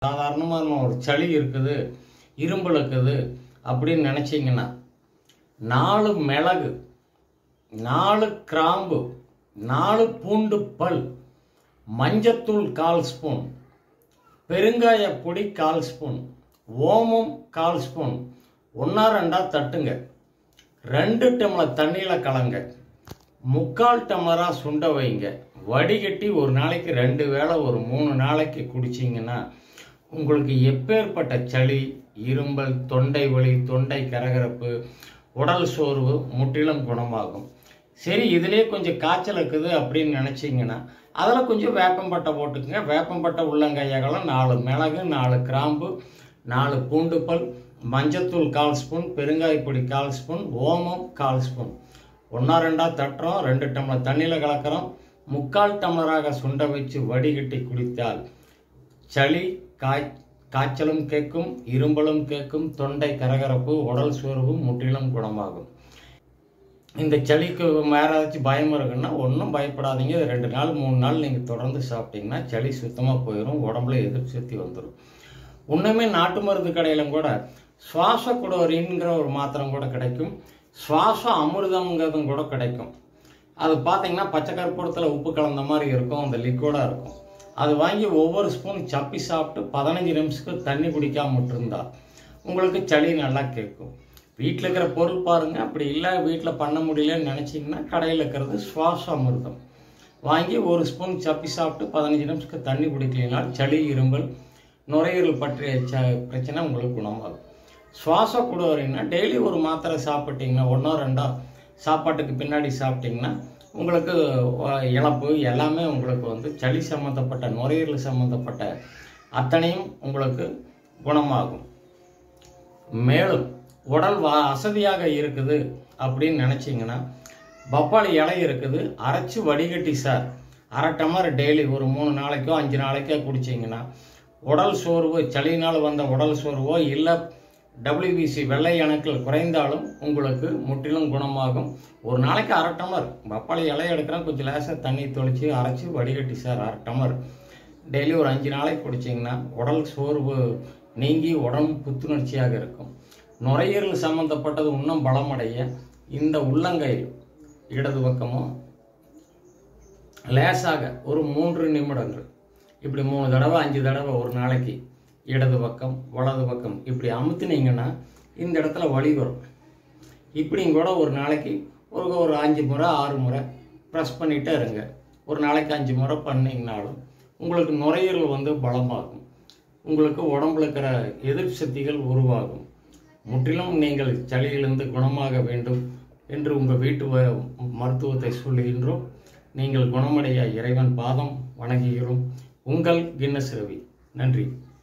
சாதாரணமாக நம்ம ஒரு சளி இருக்குது இரும்பல் இருக்குது அப்படின்னு நினச்சிங்கன்னா நாலு மிளகு நாலு கிராம்பு நாலு பூண்டு பல் மஞ்சத்தூள் கால் ஸ்பூன் பெருங்காய பொடி கால் ஸ்பூன் ஓமம் கால் ஸ்பூன் ஒன்றா ரெண்டா தட்டுங்க ரெண்டு டம்ளர் தண்ணியில் கலங்க முக்கால் டம்ளராக சுண்ட வைங்க வடிகட்டி ஒரு நாளைக்கு ரெண்டு வேளை ஒரு மூணு நாளைக்கு குடிச்சிங்கன்னா உங்களுக்கு எப்பேற்பட்ட சளி இரும்பல் தொண்டை வலி தொண்டை கரகரப்பு உடல் சோர்வு முற்றிலும் குணமாகும் சரி இதுலேயே கொஞ்சம் காய்ச்சல் இருக்குது அப்படின்னு நினச்சிங்கன்னா அதில் கொஞ்சம் வேப்பம்பட்டை போட்டுக்கங்க வேப்பம்பட்டை உள்ளங்கையகலம் நாலு மிளகு நாலு கிராம்பு நாலு பூண்டு பல் மஞ்சத்தூள் கால் ஸ்பூன் பெருங்காயப்பொடி கால் ஸ்பூன் ஓமம் கால் ஸ்பூன் ஒன்றா ரெண்டா தட்டுறோம் ரெண்டு டம்ளர் தண்ணியில் கலக்கிறோம் முக்கால் டம்ளராக சுண்ட வச்சு வடிகட்டி குடித்தால் சளி காய் காய்ச்சலும் கேட்கும் இரும்பலும் கேட்கும் தொண்டை கரகரப்பு உடல் சோர்வு முற்றிலும் குணமாகும் இந்த சளிக்கு வேற ஏதாச்சும் பயம் இருக்குன்னா ஒன்றும் பயப்படாதீங்க இது ரெண்டு நாள் மூணு நாள் நீங்கள் தொடர்ந்து சாப்பிட்டீங்கன்னா சளி சுத்தமாக போயிடும் உடம்புல எதிர்ப்பு சக்தி வந்துடும் இன்னுமே நாட்டு மருந்து கடையிலும் கூட சுவாச குடவரிங்கிற ஒரு மாத்திரம் கூட கிடைக்கும் சுவாச அமிர்தம்ங்கிறதும் கூட கிடைக்கும் அது பார்த்தீங்கன்னா பச்சை கற்பூரத்தில் உப்பு கலந்த மாதிரி இருக்கும் அந்த லிக்விடாக இருக்கும் அது வாங்கி ஒவ்வொரு ஸ்பூன் சப்பி சாப்பிட்டு பதினஞ்சு நிமிஷத்துக்கு தண்ணி குடிக்காம விட்டுருந்தா உங்களுக்கு சளி நல்லா கேட்கும் வீட்டில் இருக்கிற பொருள் பாருங்கள் அப்படி இல்லை வீட்டில் பண்ண முடியலன்னு நினச்சிங்கன்னா கடையில் இருக்கிறது சுவாச அமிர்தம் வாங்கி ஒரு ஸ்பூன் சப்பி சாப்பிட்டு பதினஞ்சு நிமிஷத்துக்கு தண்ணி குடிக்கலைன்னா சளி இரும்பல் நுரையீரல் பற்றிய ச பிரச்சனை உங்களுக்கு குணமாகும் சுவாச குடுவரைன்னா டெய்லி ஒரு மாத்திரை சாப்பிட்டீங்கன்னா ஒன்றோ ரெண்டோ சாப்பாட்டுக்கு பின்னாடி சாப்பிட்டீங்கன்னா உங்களுக்கு அஹ், இழப்பு எல்லாமே உங்களுக்கு வந்து சளி சம்மந்தப்பட்ட நுரையீரல் சம்மந்தப்பட்ட அத்தனையும் உங்களுக்கு குணமாகும் மேலும் உடல் வா அசதியாக இருக்குது அப்படின்னு நினச்சிங்கன்னா பப்பாளி இலை இருக்குது அரைச்சி வடிகட்டி சார் அரை டம்ளர் டெய்லி ஒரு மூணு நாளைக்கோ அஞ்சு நாளைக்கோ குடிச்சிங்கன்னா உடல் சோர்வு சளியினால் வந்த உடல் சோர்வோ இல்லை டபிள்யூபிசி வெள்ளை அணுக்கள் குறைந்தாலும் உங்களுக்கு முற்றிலும் குணமாகும் ஒரு நாளைக்கு அரை டம்ளர் பப்பாளி இலை எடுக்கிறேன் கொஞ்சம் லேசாக தண்ணி தொளிச்சு அரைச்சி வடிகட்டி சார் அரை டம்ளர் டெய்லி ஒரு அஞ்சு நாளைக்கு குடிச்சிங்கன்னா உடல் சோர்வு நீங்கி உடம்பு புத்துணர்ச்சியாக இருக்கும் நுரையீரல் சம்பந்தப்பட்டது இன்னும் பலமடைய இந்த உள்ளங்கை இடது பக்கமும் லேசாக ஒரு மூன்று நிமிடங்கள் இப்படி மூணு தடவை அஞ்சு தடவை ஒரு நாளைக்கு இடது பக்கம் வலது பக்கம் இப்படி அமுத்துனீங்கன்னா இந்த இடத்துல வலி வரும் இப்படியும் கூட ஒரு நாளைக்கு ஒரு ஒரு அஞ்சு முறை ஆறு முறை ப்ரெஸ் பண்ணிகிட்டே இருங்க ஒரு நாளைக்கு அஞ்சு முறை பண்ணிங்கனாலும் உங்களுக்கு நுரையீரல் வந்து பலமாகும் உங்களுக்கு உடம்புல இருக்கிற எதிர்ப்பு சக்திகள் உருவாகும் முற்றிலும் நீங்கள் சளியிலிருந்து குணமாக வேண்டும் என்று உங்கள் வீட்டு வ- மருத்துவத்தை சொல்லுகின்றோம் நீங்கள் குணமடைய இறைவன் பாதம் வணங்குகிறோம் உங்கள் கின்னஸ் ரவி நன்றி